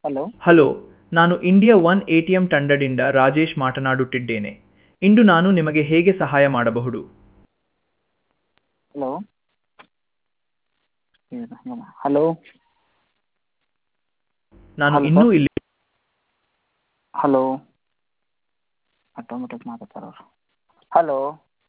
Hello hello ನಾನು India one A T M ತಂಡದಿಂದ ರಾಜೇಶ್ ಮಾತನಾಡುತ್ತಿದ್ದೇನೆ ಇಂದು ನಾನು ನಿಮಗೆ ಹೇಗೆ ಸಹಾಯ ಮಾಡಬಹುದು ಹಲೋ ಹಲೋ ನಾನು ಹಲೋ ಇನ್ನೂ ಸರ್. ಇಲ್ಲಿ ಹಲೋ ಆಟೋಮೆಟಿಕ್ ಮಾತಾಡ್ತಾರೆ ಅವರು ಹಲೋ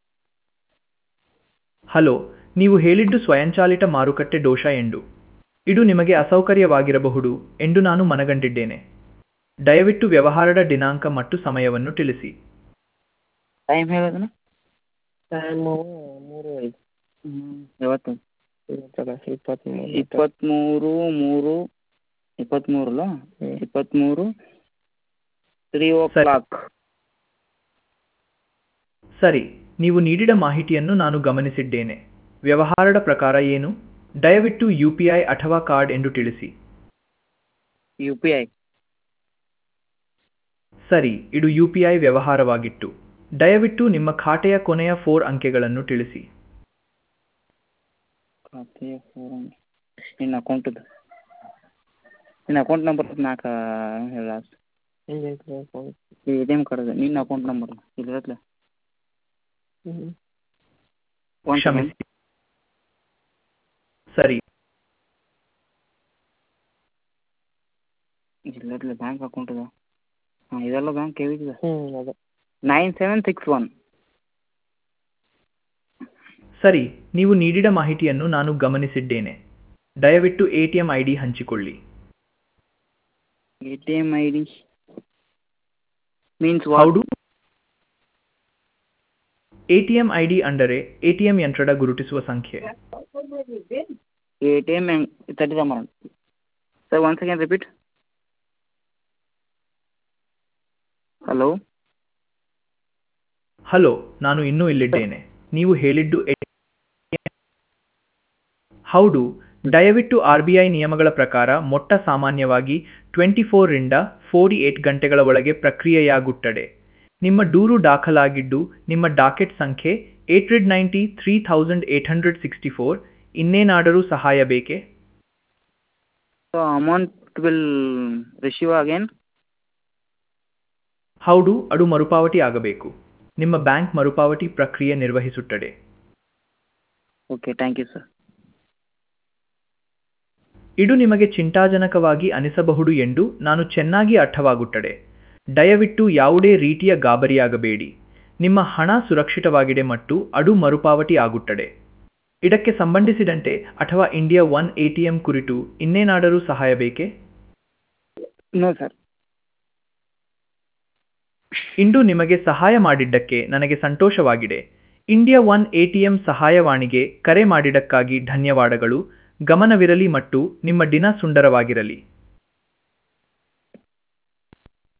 ಹಲೋ ನೀವು ಹೇಳಿದ್ದು ಸ್ವಯಂಚಾಲಿತ ಮಾರುಕಟ್ಟೆ ದೋಷ ಎಂದು ಇದು ನಿಮಗೆ ಅಸೌಕರ್ಯವಾಗಿರಬಹುದು ಎಂದು ನಾನು ಮನಗಂಡಿದ್ದೇನೆ ದಯವಿಟ್ಟು ವ್ಯವಹಾರದ ದಿನಾಂಕ ಮತ್ತು ಸಮಯವನ್ನು ತಿಳಿಸಿ ಟೈಮ್ ಹೇಳೋದನ್ನ ಟೈಮು ಮೂರು ಐದು ಯಾವತ್ತು ಇಪ್ಪತ್ತ್ಮೂರು ಇಪ್ಪತ್ತ್ಮೂರು ಮೂರು ಇಪ್ಪತ್ತ್ಮೂರಲ್ಲ ಇಪ್ಪತ್ತ್ಮೂರು ತ್ರೀ ಓ ಸರಿ. ಕ್ಲಾಕ್ ಸರಿ ನೀವು ನೀಡಿದ ಮಾಹಿತಿಯನ್ನು ನಾನು ಗಮನಿಸಿದ್ದೇನೆ ವ್ಯವಹಾರದ ಪ್ರಕಾರ ಏನು ದಯವಿಟ್ಟು ಯು ಪಿ ಐ ಅಥವಾ ಕಾರ್ಡ್ ಎಂದು ತಿಳಿಸಿ ಯು ಪಿ ಐ ಸರಿ ಇದು ಯು ಪಿ ಐ ವ್ಯವಹಾರವಾಗಿತ್ತು ದಯವಿಟ್ಟು ನಿಮ್ಮ ಖಾತೆಯ ಕೊನೆಯ ಫೋರ್ ಅಂಕೆಗಳನ್ನು ತಿಳಿಸಿ ಖಾತೆಯ ಫೋನ್ ನಿನ್ನ ಅಕೌಂಟದು ನಿನ್ನ ಅಕೌಂಟ್ ನಂಬರ್ ನಾಲ್ಕು ಹೇಳ ಎ ಟಿ ಎಮ್ ಕಾರ್ಡ್ ನಿನ್ನ ಅಕೌಂಟ್ ನಂಬರ್ ಇಲ್ಲತ್ಲೆ ಒನ್ ಸೆಕೆಂಡ್ ಕ್ಷಮಿಸಿ ಸರಿ ಇಲ್ಲತ್ಲೆ ಬ್ಯಾಂಕ್ ಅಕೌಂಟ್ ಇದೆ ಹಾಂ ಇದೆಲ್ಲ ಬ್ಯಾಂಕ್ ಕೇಳಿದ್ದೆ ಅದೇ ನೈನ್ ಸೆವೆನ್ ಸಿಕ್ಸ್ ಒನ್ ಸರಿ ನೀವು ನೀಡಿದ ಮಾಹಿತಿಯನ್ನು ನಾನು ಗಮನಿಸಿದ್ದೇನೆ ದಯವಿಟ್ಟು A T M I D ಹಂಚಿಕೊಳ್ಳಿ A T M I D means what ಹೌದು A T M I D ಅಂದರೆ ಎ ಟಿ ಎಂ ಯಂತ್ರದ ಗುರುತಿಸುವ ಸಂಖ್ಯೆ A T M thirty amount sir one second repeat hello hello ನಾನು ಇನ್ನೂ ಇಲ್ಲಿದ್ದೇನೆ ನೀವು ಹೇಳಿದ್ದು ATM ಹೌದು ದಯವಿಟ್ಟು ಆರ್ ಬಿ ಐ ನಿಯಮಗಳ ಪ್ರಕಾರ ಮೊಟ್ಟ ಸಾಮಾನ್ಯವಾಗಿ ಟ್ವೆಂಟಿ ಫೋರ್ರಿಂದ ಫೋರ್ಟಿ ಏಟ್ ಗಂಟೆಗಳ ಒಳಗೆ ಪ್ರಕ್ರಿಯೆಯಾಗುತ್ತದೆ ನಿಮ್ಮ ದೂರು ದಾಖಲಾಗಿದ್ದು ನಿಮ್ಮ ಡಾಕೆಟ್ ಸಂಖ್ಯೆ eight hundred ninety three thousand eight hundred sixty four ಇನ್ನೇನಾದರೂ ಸಹಾಯ ಬೇಕೇ so amount will receive again ಹೌದು ಅದು ಮರುಪಾವತಿ ಆಗಬೇಕು ನಿಮ್ಮ ಬ್ಯಾಂಕ್ ಮರುಪಾವತಿ ಪ್ರಕ್ರಿಯೆ ನಿರ್ವಹಿಸುತ್ತದೆ ಓಕೆ ಥ್ಯಾಂಕ್ ಯು ಸರ್ ಇದು ನಿಮಗೆ ಚಿಂತಾಜನಕವಾಗಿ ಅನಿಸಬಹುದು ಎಂದು ನಾನು ಚೆನ್ನಾಗಿ ಅರ್ಥವಾಗುತ್ತದೆ ದಯವಿಟ್ಟು ಯಾವುದೇ ರೀತಿಯ ಗಾಬರಿಯಾಗಬೇಡಿ ನಿಮ್ಮ ಹಣ ಸುರಕ್ಷಿತವಾಗಿದೆ ಮತ್ತು ಅದು ಮರುಪಾವತಿ ಆಗುತ್ತದೆ ಇದಕ್ಕೆ ಸಂಬಂಧಿಸಿದಂತೆ ಅಥವಾ ಇಂಡಿಯಾ ಒನ್ ಎಟಿಎಂ ಕುರಿತು ಇನ್ನೇನಾದರೂ ಸಹಾಯ ಬೇಕೇ ನೋ ಸರ್ ಇಂದು ನಿಮಗೆ ಸಹಾಯ ಮಾಡಿದ್ದಕ್ಕೆ ನನಗೆ ಸಂತೋಷವಾಗಿದೆ ಇಂಡಿಯಾ ಒನ್ ಎಟಿಎಂ ಸಹಾಯವಾಣಿಗೆ ಕರೆ ಮಾಡಿದ್ದಕ್ಕಾಗಿ ಧನ್ಯವಾದಗಳು ಗಮನವಿರಲಿ ಮತ್ತು ನಿಮ್ಮ ದಿನ ಸುಂದರವಾಗಿರಲಿ